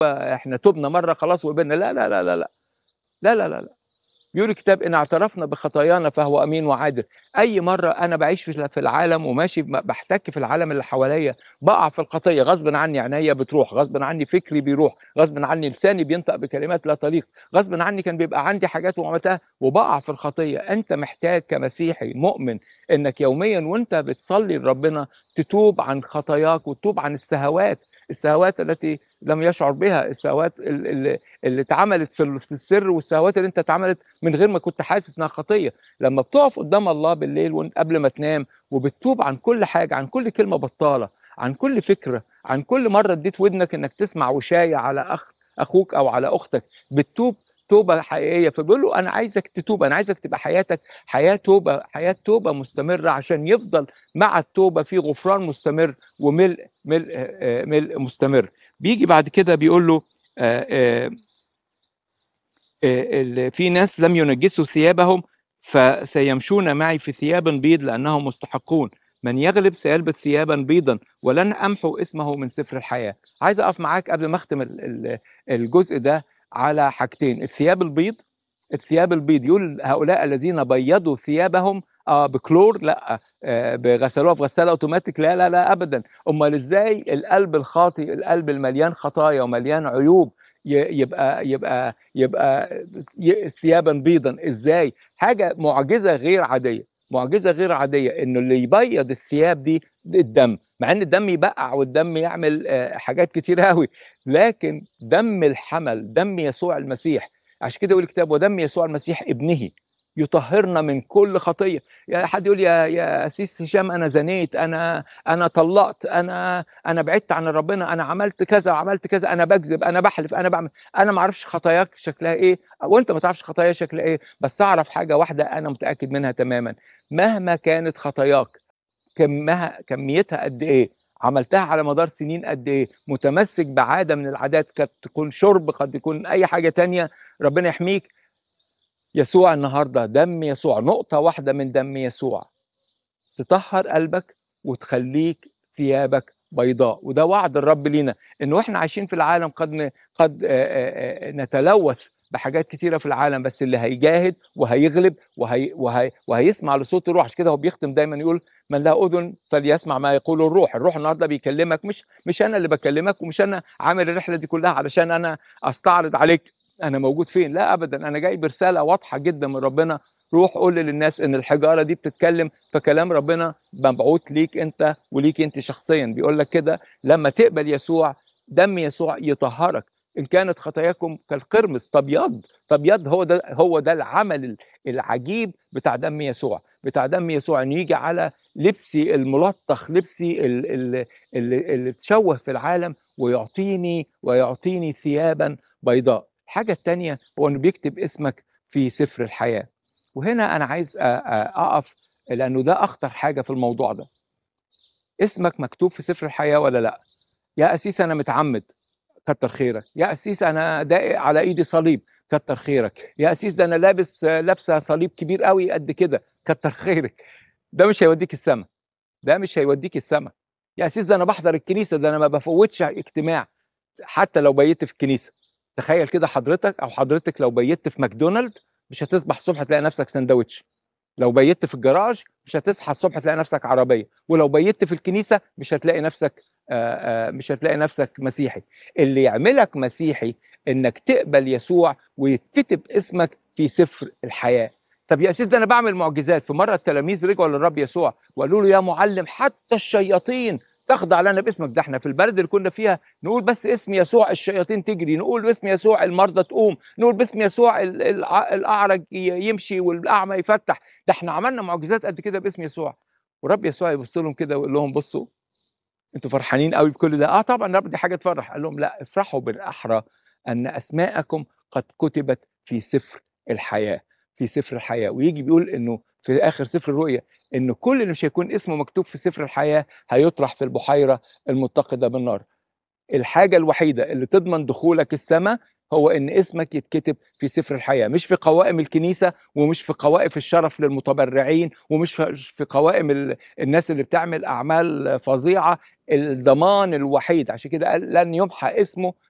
احنا تبنا مره خلاص وقبلنا لا لا لا لا لا لا لا لا, لا. بيقول الكتاب ان اعترفنا بخطايانا فهو امين وعادل اي مره انا بعيش في في العالم وماشي بحتك في العالم اللي حواليا بقع في الخطيه غصب عني عينيا بتروح غصب عني فكري بيروح غصب عني لساني بينطق بكلمات لا تليق غصب عني كان بيبقى عندي حاجات وعملتها وبقع في الخطيه انت محتاج كمسيحي مؤمن انك يوميا وانت بتصلي لربنا تتوب عن خطاياك وتتوب عن السهوات السهوات التي لم يشعر بها السهوات اللي, اللي اتعملت في السر والسهوات اللي انت اتعملت من غير ما كنت حاسس انها خطيه لما بتقف قدام الله بالليل وانت قبل ما تنام وبتتوب عن كل حاجه عن كل كلمه بطاله عن كل فكره عن كل مره اديت ودنك انك تسمع وشايه على اخ اخوك او على اختك بتتوب توبه حقيقيه فبيقول له انا عايزك تتوب انا عايزك تبقى حياتك حياه توبه حياه توبه مستمره عشان يفضل مع التوبه في غفران مستمر وملء ملء ملء مستمر بيجي بعد كده بيقول له آآ آآ في ناس لم ينجسوا ثيابهم فسيمشون معي في ثياب بيض لانهم مستحقون من يغلب سيلبس ثيابا بيضا ولن امحو اسمه من سفر الحياه عايز اقف معاك قبل ما اختم الجزء ده على حاجتين الثياب البيض الثياب البيض يقول هؤلاء الذين بيضوا ثيابهم اه بكلور لا آه بغسلوها في غساله اوتوماتيك لا لا لا ابدا امال ازاي القلب الخاطئ القلب المليان خطايا ومليان عيوب يبقى يبقى يبقى ثيابا بيضا ازاي حاجه معجزه غير عاديه معجزه غير عاديه انه اللي يبيض الثياب دي الدم مع ان الدم يبقع والدم يعمل حاجات كتير قوي لكن دم الحمل دم يسوع المسيح عشان كده يقول الكتاب ودم يسوع المسيح ابنه يطهرنا من كل خطيه يا حد يقول يا يا سيس هشام انا زنيت انا انا طلقت انا انا بعدت عن ربنا انا عملت كذا وعملت كذا انا بكذب انا بحلف انا بعمل انا ما اعرفش خطاياك شكلها ايه وانت ما تعرفش خطايا شكلها ايه بس اعرف حاجه واحده انا متاكد منها تماما مهما كانت خطاياك كمها كميتها قد ايه عملتها على مدار سنين قد ايه متمسك بعاده من العادات قد تكون شرب قد يكون اي حاجه تانية ربنا يحميك يسوع النهارده دم يسوع نقطه واحده من دم يسوع تطهر قلبك وتخليك ثيابك بيضاء وده وعد الرب لينا انه احنا عايشين في العالم قد قد نتلوث بحاجات كتيره في العالم بس اللي هيجاهد وهيغلب وهي وهي وهيسمع لصوت الروح عشان كده هو بيختم دايما يقول من له اذن فليسمع ما يقول الروح الروح النهارده بيكلمك مش مش انا اللي بكلمك ومش انا عامل الرحله دي كلها علشان انا استعرض عليك انا موجود فين لا ابدا انا جاي برساله واضحه جدا من ربنا روح قول للناس ان الحجاره دي بتتكلم فكلام ربنا مبعوث ليك انت وليك انت شخصيا بيقول لك كده لما تقبل يسوع دم يسوع يطهرك ان كانت خطاياكم كالقرمز تبيض تبيض هو ده هو ده العمل العجيب بتاع دم يسوع بتاع دم يسوع انه يجي على لبسي الملطخ لبسي اللي, اللي تشوه في العالم ويعطيني ويعطيني ثيابا بيضاء الحاجه الثانيه هو انه بيكتب اسمك في سفر الحياه وهنا انا عايز اقف لانه ده اخطر حاجه في الموضوع ده اسمك مكتوب في سفر الحياه ولا لا يا اسيس انا متعمد كتر خيرك يا اسيس انا داقق على ايدي صليب كتر خيرك يا اسيس ده انا لابس لابسه صليب كبير قوي قد كده كتر خيرك ده مش هيوديك السما ده مش هيوديك السما يا اسيس ده انا بحضر الكنيسه ده انا ما بفوتش اجتماع حتى لو بيت في الكنيسه تخيل كده حضرتك او حضرتك لو بيت في ماكدونالد مش هتصبح الصبح تلاقي نفسك سندوتش لو بيت في الجراج مش هتصحى الصبح تلاقي نفسك عربيه ولو بيت في الكنيسه مش هتلاقي نفسك آآ آآ مش هتلاقي نفسك مسيحي اللي يعملك مسيحي انك تقبل يسوع ويتكتب اسمك في سفر الحياه طب يا اسيس ده انا بعمل معجزات في مره التلاميذ رجعوا للرب يسوع وقالوا له يا معلم حتى الشياطين تخضع لنا باسمك ده احنا في البلد اللي كنا فيها نقول بس اسم يسوع الشياطين تجري نقول باسم يسوع المرضى تقوم نقول باسم يسوع الاعرج يمشي والاعمى يفتح ده احنا عملنا معجزات قد كده باسم يسوع ورب يسوع يبص لهم كده ويقول لهم بصوا انتوا فرحانين قوي بكل ده اه طبعا رب دي حاجه تفرح قال لهم لا افرحوا بالاحرى ان اسماءكم قد كتبت في سفر الحياه في سفر الحياه ويجي بيقول انه في اخر سفر الرؤيا ان كل اللي مش هيكون اسمه مكتوب في سفر الحياه هيطرح في البحيره المتقده بالنار الحاجه الوحيده اللي تضمن دخولك السماء هو ان اسمك يتكتب في سفر الحياه مش في قوائم الكنيسه ومش في قوائم الشرف للمتبرعين ومش في قوائم الناس اللي بتعمل اعمال فظيعه الضمان الوحيد عشان كده قال لن يمحى اسمه